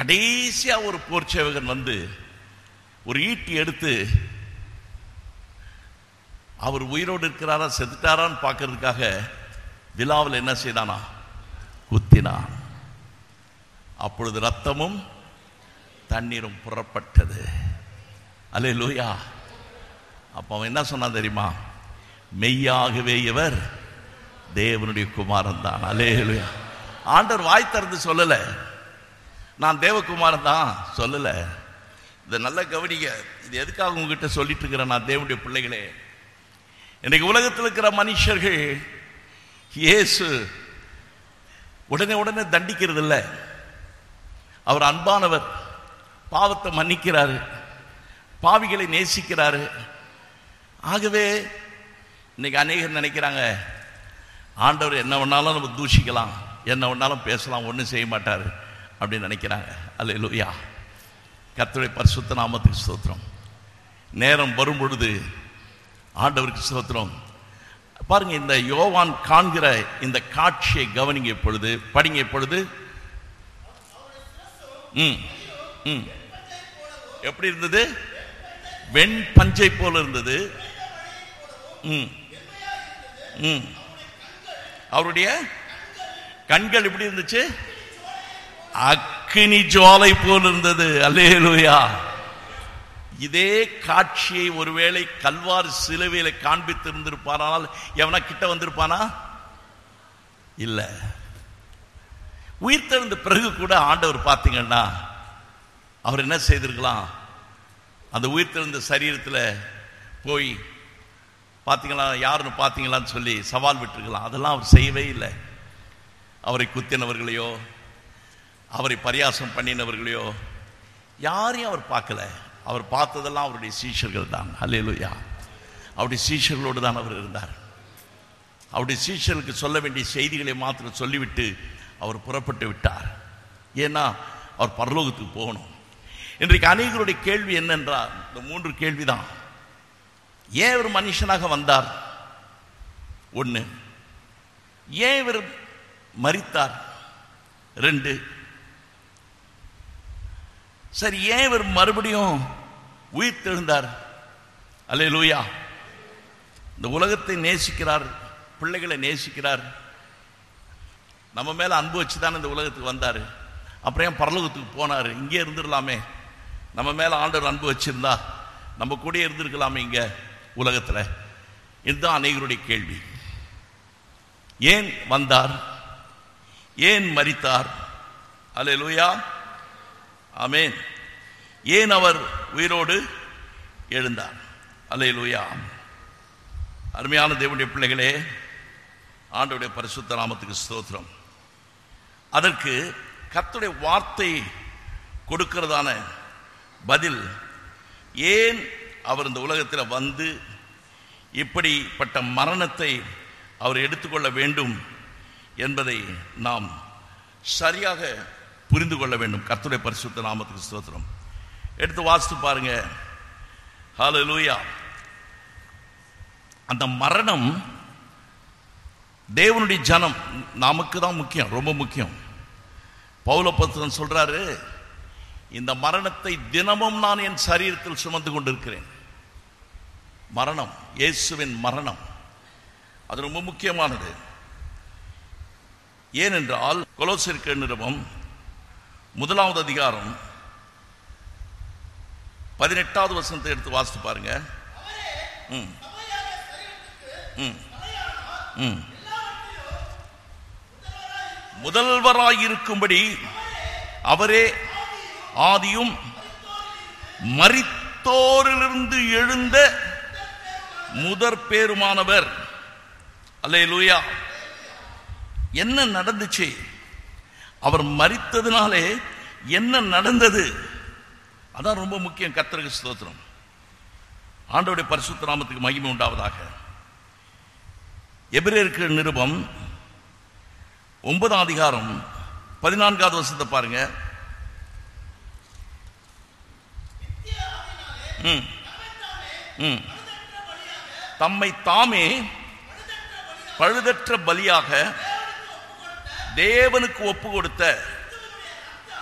கடைசியா ஒரு போர் சேவகன் வந்து ஒரு ஈட்டி எடுத்து அவர் உயிரோடு இருக்கிறாரா செத்துட்டாரான்னு பார்க்கறதுக்காக விழாவில் என்ன செய்தானா குத்தினான் அப்பொழுது ரத்தமும் தண்ணீரும் புறப்பட்டது அல்லே லூயா அப்போ அவன் என்ன சொன்னான் தெரியுமா மெய்யாகவே இவர் தேவனுடைய குமாரன் தான் அலே ஆண்டவர் வாய் திறந்து சொல்லல நான் தேவகுமாரன் தான் சொல்லல இதை நல்லா கவனிங்க இது எதுக்காக உங்ககிட்ட சொல்லிட்டு இருக்கிறேன் நான் தேவனுடைய பிள்ளைகளே இன்னைக்கு உலகத்தில் இருக்கிற மனுஷர்கள் இயேசு உடனே உடனே தண்டிக்கிறது இல்லை அவர் அன்பானவர் பாவத்தை மன்னிக்கிறாரு பாவிகளை நேசிக்கிறாரு ஆகவே இன்னைக்கு அநேகர் நினைக்கிறாங்க ஆண்டவர் என்ன வேணாலும் நம்ம தூஷிக்கலாம் என்ன வேணாலும் பேசலாம் ஒன்றும் செய்ய மாட்டார் அப்படின்னு நினைக்கிறாங்க அல்ல லூயா கர்த்தருடைய பரிசுத்த நாமத்துக்கு ஸ்தோத்திரம் நேரம் வரும் பொழுது ஆண்டவருக்கு ஸ்தோத்திரம் பாருங்க இந்த யோவான் காண்கிற இந்த காட்சியை கவனிங்க இப்பொழுது படிங்க இப்பொழுது ம் ம் எப்படி இருந்தது வெண் பஞ்சை போல இருந்தது ம் ம் அவருடைய கண்கள் எப்படி இருந்துச்சு அக்கினி ஜுவாலை போல் இருந்தது அல்லேலூயா இதே காட்சியை ஒருவேளை கல்வார் சிலுவையில காண்பித்து இருந்திருப்பானால் எவனா கிட்ட வந்திருப்பானா இல்ல உயிர் தெழுந்த பிறகு கூட ஆண்டவர் பார்த்தீங்கன்னா அவர் என்ன செய்திருக்கலாம் அந்த உயிர் தெழுந்த சரீரத்தில் போய் பார்த்தீங்களா யாருன்னு பார்த்தீங்களான்னு சொல்லி சவால் விட்டுருக்கலாம் அதெல்லாம் அவர் செய்யவே இல்லை அவரை குத்தினவர்களையோ அவரை பரியாசம் பண்ணினவர்களையோ யாரையும் அவர் பார்க்கல அவர் பார்த்ததெல்லாம் அவருடைய சீஷர்கள் தான் அல்லேலூயா அவருடைய சீஷர்களோடு தான் அவர் இருந்தார் அவருடைய சீஷர்களுக்கு சொல்ல வேண்டிய செய்திகளை மாத்திரம் சொல்லிவிட்டு அவர் புறப்பட்டு விட்டார் ஏன்னா அவர் பரலோகத்துக்கு போகணும் இன்றைக்கு அநேகருடைய கேள்வி என்னென்றால் இந்த மூன்று கேள்விதான் ஏன் இவர் மனுஷனாக வந்தார் ஒன்று ஏன் இவர் மரித்தார் ரெண்டு சரி ஏன் இவர் மறுபடியும் உயிர் தெழுந்தார் அல்லே லூயா இந்த உலகத்தை நேசிக்கிறார் பிள்ளைகளை நேசிக்கிறார் நம்ம மேல அன்பு வச்சு தான் இந்த உலகத்துக்கு வந்தார் அப்புறம் ஏன் பரலோகத்துக்கு போனார் இங்கே இருந்துடலாமே நம்ம மேல ஆண்டவர் அன்பு வச்சிருந்தா நம்ம கூட இருந்திருக்கலாமே இங்க உலகத்தில் இதுதான் அநேகருடைய கேள்வி ஏன் வந்தார் ஏன் மரித்தார் அல்லே லூயா ஆமேன் ஏன் அவர் உயிரோடு எழுந்தார் அல்லே லூயா அருமையான தேவனுடைய பிள்ளைகளே ஆண்டவுடைய பரிசுத்த நாமத்துக்கு ஸ்தோத்திரம் அதற்கு கர்த்தருடைய வார்த்தை கொடுக்கிறதான பதில் ஏன் அவர் இந்த உலகத்தில் வந்து இப்படிப்பட்ட மரணத்தை அவர் எடுத்துக்கொள்ள வேண்டும் என்பதை நாம் சரியாக புரிந்து கொள்ள வேண்டும் கர்த்தருடைய பரிசுத்த நாமத்துக்கு ஸ்தோத்திரம் எடுத்து வாசித்து பாருங்க ஹalleluya அந்த மரணம் தேவனுடைய ஜனம் நமக்கு தான் முக்கியம் ரொம்ப முக்கியம் பௌலபத்திரன் சொல்றாரு இந்த மரணத்தை தினமும் நான் என் சரீரத்தில் சுமந்து கொண்டிருக்கிறேன் மரணம் இயேசுவின் மரணம் அது ரொம்ப முக்கியமானது ஏனென்றால் கொலோசிற்கு நிறுவம் முதலாவது அதிகாரம் பதினெட்டாவது வசனத்தை எடுத்து வாசித்து பாருங்க ம் ம் ம் முதல்வராயிருக்கும்படி அவரே ஆதியும் மரித்தோரிலிருந்து எழுந்த முதற் பேருமானவர் அல்லே லூயா என்ன நடந்துச்சு அவர் மரித்ததுனாலே என்ன நடந்தது அதான் ரொம்ப முக்கியம் கர்த்தருக்கு ஸ்தோத்திரம் ஆண்டோடைய பரிசுத்த நாமத்துக்கு மகிமை உண்டாவதாக எபிரேருக்கு நிருபம் ஒன்பதாம் அதிகாரம் பதினான்காவது வருஷத்தை பாருங்க ம் ம் தம்மை தாமே பழுதற்ற பலியாக தேவனுக்கு ஒப்பு கொடுத்த